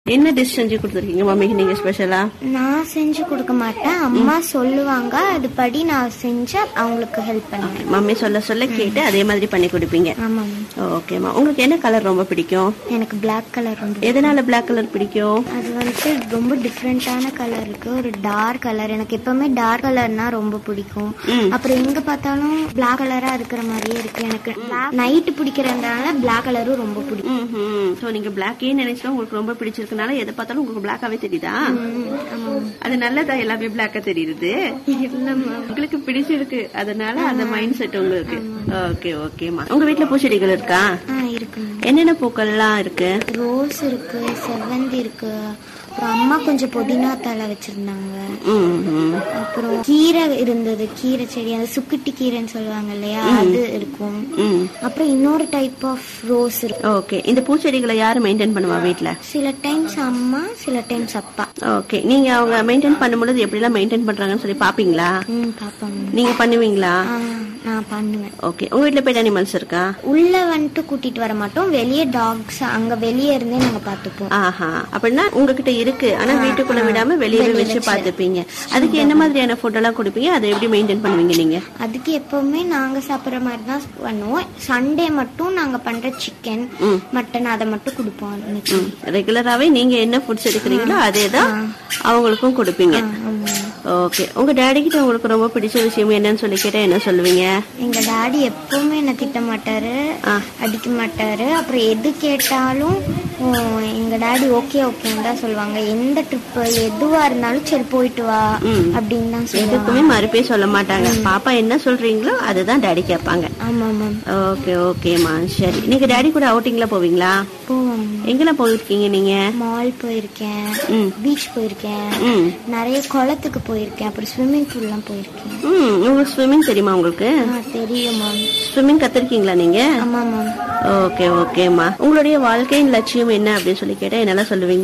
என்ன டிஷ் செஞ்சு கொடுத்துருக்கீங்க மம்மிக்கு நீங்க ஸ்பெஷலா நான் செஞ்சு கொடுக்க மாட்டேன் அம்மா சொல்லுவாங்க அதுபடி நான் செஞ்சு அவங்களுக்கு ஹெல்ப் பண்ணுவேன் மம்மி சொல்ல சொல்ல கேட்டு அதே மாதிரி பண்ணி கொடுப்பீங்க ஆமாம் ஓகேம்மா உங்களுக்கு என்ன கலர் ரொம்ப பிடிக்கும் எனக்கு பிளாக் கலர் ரொம்ப எதனால Black கலர் பிடிக்கும் அது வந்துட்டு ரொம்ப டிஃப்ரெண்டான கலர் இருக்கு ஒரு டார்க் கலர் எனக்கு எப்பவுமே டார்க் கலர்னா ரொம்ப பிடிக்கும் ம். அப்புறம் எங்க பார்த்தாலும் பிளாக் கலரா இருக்கிற மாதிரியே இருக்கு எனக்கு நைட்டு பிடிக்கிறதுனால பிளாக் கலரும் ரொம்ப பிடிக்கும் ம் ஸோ நீங்க பிளாக்கே நினைச்சா உங்களுக்கு ரொம்ப பிடிச்சிருக்கனால எதை பார்த்தாலும் உங்களுக்கு பிளாக்காவே தெரியுதா ஆமாம் அது நல்லதா எல்லாமே பிளாக்கா தெரியுது இல்லம்மா உங்களுக்கு பிடிச்சிருக்கு அதனால அந்த மைண்ட் செட் உங்களுக்கு ஓகே ஓகேம்மா உங்க வீட்ல பூச்செடிகள் இருக்கா ஆ இருக்கு என்னென்ன பூக்கள்லாம் இருக்கு ரோஸ் இருக்கு செவ்வந்தி இருக்கு அப்புறம் அம்மா கொஞ்சம் புதினா தலை வச்சிருந்தாங்க ம், ம். அப்புறம் கீரை இருந்தது கீரை செடி அந்த சுக்குட்டி கீரைன்னு சொல்லுவாங்க இல்லையா அது இருக்கும் ம் அப்புறம் இன்னொரு டைப் ஆஃப் ரோஸ் இருக்கும் ஓகே இந்த பூச்செடிகளை யாரு மெயின்டைன் பண்ணுவா வீட்ல சில டைம்ஸ் அம்மா சில டைம்ஸ் அப்பா ஓகே நீங்க அவங்க மெயின்டைன் பண்ணும்பொழுது எப்படிலாம் மெயின்டைன் பண்றாங்கன்னு சொல்லி பாப்பீங்களா ம் பாப்பாங்க நீங்க பண்ணுவீங்களா ஆ, நான் பண்ணுவேன் ஓகே உங்க வீட்ல பெட் அனிமல்ஸ் இருக்கா உள்ள வந்துட்டு கூட்டிட்டு வர மாட்டோம் வெளியே டாக்ஸ் அங்க வெளியே இருந்தே நாங்க பாத்துப்போம் ஆஹா அப்படின்னா உங்ககிட்ட இருக்கு ஆனா வீட்டுக்குள்ள விடாம வெளியவே வச்சு பாத்துப்பீங்க அதுக்கு என்ன மாதிரியான ஃபுட் எல்லாம் கொடுப்பீங்க அதை எப்படி மெயின்டைன் பண்ணுவீங்க நீங்க அதுக்கு எப்பவுமே நாங்க சாப்பிடுற மாதிரி தான் பண்ணுவோம் சண்டே மட்டும் நாங்க பண்ற சிக்கன் மட்டன் அதை மட்டும் கொடுப்போம் அன்னைக்கு ரெகுலராவே நீங்க என்ன ஃபுட்ஸ் எடுக்கிறீங்களோ அதே தான் அவங்களுக்கும் கொடுப்பீங்க ஆமா. ஓகே உங்க டேடி கிட்ட உங்களுக்கு ரொம்ப பிடிச்ச விஷயம் என்னன்னு சொல்லி கேட்டா என்ன சொல்லுவீங்க எங்க டாடி எப்பவுமே என்ன திட்ட மாட்டாரு ஆ. அடிக்க மாட்டாரு அப்புறம் எது கேட்டாலும் ஓ, எங்க டாடி ஓகே ஓகேன்னு தான் சொல்லுவாங்க எந்த ட்ரிப் எதுவா இருந்தாலும் சரி போயிட்டு வா அப்படின்னு தான் சொல்லுவாங்க எதுக்குமே மறுப்பே சொல்ல மாட்டாங்க பாப்பா என்ன சொல்றீங்களோ அதுதான் டேடி கேட்பாங்க ஆமா மேம் ஓகே ஓகேம்மா சரி நீங்க டேடி கூட அவுட்டிங்ல போவீங்களா போவோம் எங்கெல்லாம் போயிருக்கீங்க நீங்க மால் போயிருக்கேன் ம். பீச் போயிருக்கேன் ம் நிறைய குளத்துக்கு போயிருக்கேன் அப்புறம் ஸ்விம்மிங் பூல்லாம் போயிருக்கேன் ம் உங்களுக்கு ஸ்விம்மிங் தெரியுமா உங்களுக்கு ஆ தெரியும் மேம் ஸ்விம்மிங் கத்திருக்கீங்களா நீங்க ஆமா மேம் ஓகே ஓகேம்மா உங்களுடைய வாழ்க்கையின் லட்சியம் என்ன அப்படின்னு சொல்லி கேட்டா என்னெல்லாம் சொல்லுவீங்க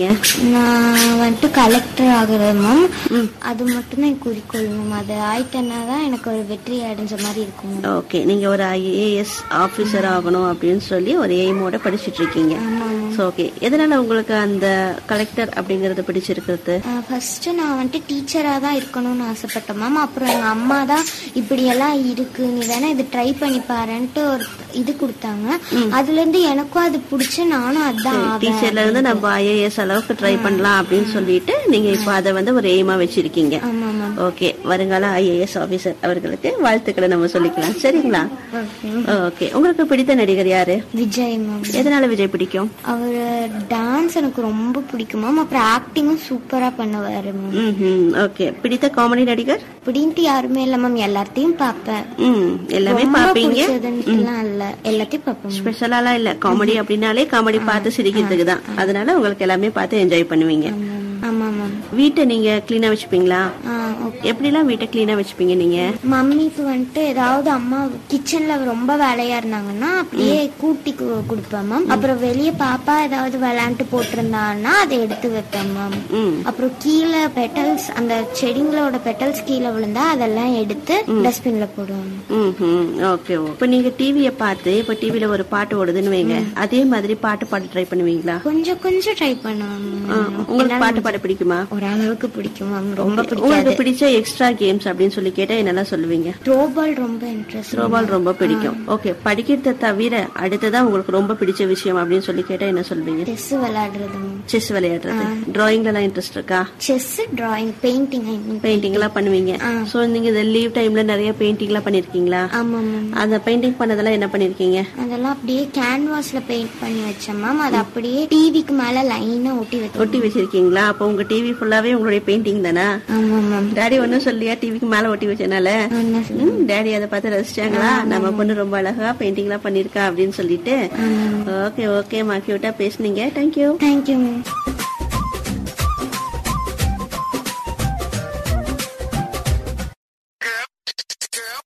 நான் வந்துட்டு கலெக்டர் ஆகுறது மேம் அது மட்டும் தான் குறிக்கோள் மேம் அது ஆயிட்டேன்னா தான் எனக்கு ஒரு வெற்றி அடைஞ்ச மாதிரி இருக்கும் மேம் ஓகே நீங்க ஒரு ஐஏஎஸ் ஆபீசர் ஆகணும் அப்படின்னு சொல்லி ஒரு எய்மோட படிச்சிட்டு இருக்கீங்க ஆமா மேம் ஓகே எதனால உங்களுக்கு அந்த கலெக்டர் அப்படிங்கறது பிடிச்சிருக்கிறது ஃபர்ஸ்ட் நான் வந்துட்டு டீச்சரா தான் இருக்கணும்னு ஆசைப்பட்டேன் மேம் அப்புறம் எங்க அம்மா தான் இப்படி எல்லாம் இருக்கு நீ வேணா இது ட்ரை பண்ணி பாருன்ட்டு ஒரு இது கொடுத்தாங்க அதுல இருந்து எனக்கும் அது பிடிச்சு நானும் அதான் ஆவேன் டீச்சர்ல இருந்து நம்ம ஐஏஎஸ் அளவுக்கு ட்ரை பண்ணலாம் அப்படின்னு சொல்லிட்டு நீங்க இப்போ அதை வந்து ஒரு எய்மா வச்சிருக்கீங்க ஆமா மேம் ஓகே வருங்கால ஐஏஎஸ் ஆபீசர் அவர்களுக்கு வாழ்த்துக்களை நம்ம சொல்லிக்கலாம் சரிங்களா ஓகே உங்களுக்கு பிடித்த நடிகர் யாரு விஜய் மேம் எதனால விஜய் பிடிக்கும் அவர் டான்ஸ் எனக்கு ரொம்ப பிடிக்கும் மேம் அப்புறம் ஆக்டிங்கும் சூப்பரா பண்ணுவாரு மேம் ம் ஓகே பிடித்த காமெடி நடிகர் அப்படின்ட்டு யாருமே இல்ல மேம் எல்லாத்தையும் பார்ப்பேன் ம் எல்லாமே ரொம்ப பாப்பீங்க பிடிச்சதுன்ட்டுலாம் இல்ல எல்லாத்தையும் பார்ப்பேன் மேம். ஸ்பெஷலாலாம் இல்ல காமெடி அப்படின்னாலே காமெடி பார்த்து சிரிக்கிறதுக்கு தான் அதனால உங்களுக்கு எல்லாமே பார்த்து என்ஜாய் பண்ணுவீங்க ஆமா மேம் வீட்டை நீங்க கிளீனா வச்சுப்பீங்களா ஆ ஓகே எப்படிலாம் வீட்டை கிளீனா வச்சுப்பீங்க நீங்க மம்மிக்கு வந்துட்டு ஏதாவது அம்மா கிச்சன்ல ரொம்ப வேலையா இருந்தாங்கன்னா அப்படியே கூட்டி கு- கொடுப்பேன் மேம் அப்புறம் வெளியே பாப்பா ஏதாவது விளையாண்டு போட்டிருந்தான்னா அதை எடுத்து வைப்பேன் மேம் ம் அப்புறம் கீழே பெட்டல்ஸ் அந்த செடிங்களோட பெட்டல்ஸ் கீழே விழுந்தா அதெல்லாம் எடுத்து டஸ்ட்பின்ல போடுவாங்க ம் ஓகே இப்போ நீங்க டிவிய பார்த்து இப்போ டிவில ஒரு பாட்டு ஓடுதுன்னு வைங்க அதே மாதிரி பாட்டு பாட ட்ரை பண்ணுவீங்களா கொஞ்சம் கொஞ்சம் ட்ரை பண்ணுவேன் ஆ, உங்களுக்கு பாட்டு பாட பிடிக்குமா ஓரளவுக்கு பிடிக்கும் மேம் ரொம்ப உங்களுக்கு பிடிக்காது பிடிச்ச எக்ஸ்ட்ரா கேம்ஸ் அப்படின்னு சொல்லி கேட்டா என்னெல்லாம் சொல்லுவீங்க த்ரோபால் ரொம்ப இன்ட்ரெஸ்ட் த்ரோபால் ரொம்ப பிடிக்கும் ஓகே படிக்கிறத தவிர அடுத்ததா உங்களுக்கு ரொம்ப பிடிச்ச விஷயம் அப்படின்னு சொல்லி கேட்டா என்ன சொல்வீங்க செஸ் விளையாடுறது மேம் செஸ் விளையாடுறது டிராயிங்ல எல்லாம் இன்ட்ரெஸ்ட் இருக்கா chess drawing painting I mean painting எல்லாம் பண்ணுவீங்க சோ நீங்க இந்த லீவ் டைம்ல நிறைய பெயிண்டிங் எல்லாம் பண்ணிருக்கீங்களா ஆமா மேம் அந்த பெயிண்டிங் பண்ணதெல்லாம் என்ன பண்ணிருக்கீங்க அதெல்லாம் அப்படியே கேன்வாஸ்ல பெயிண்ட் பண்ணி வச்சேன் மேம் அது அப்படியே டிவிக்கு மேல லைனா ஒட்டி வச்சேன் ஒட்டி வச்சிருக்கீங்களா அப்போ உங்க டிவி ஃபுல்லாவே உங்களுடைய பெயிண்டிங் தானா ஆமா மேம் டாடி ஒன்னும் சொல்லியா டிவிக்கு மேல ஒட்டி வச்சனால என்ன ம், டாடி அதை பார்த்து ரசிச்சாங்களா நம்ம பொண்ணு ரொம்ப அழகா பெயிண்டிங் எல்லாம் பண்ணிருக்கா அப்படின்னு சொல்லிட்டு ஓகே ஓகே மா கியூட்டா பேசுனீங்க தேங்க்யூ தேங்க்யூ மேம்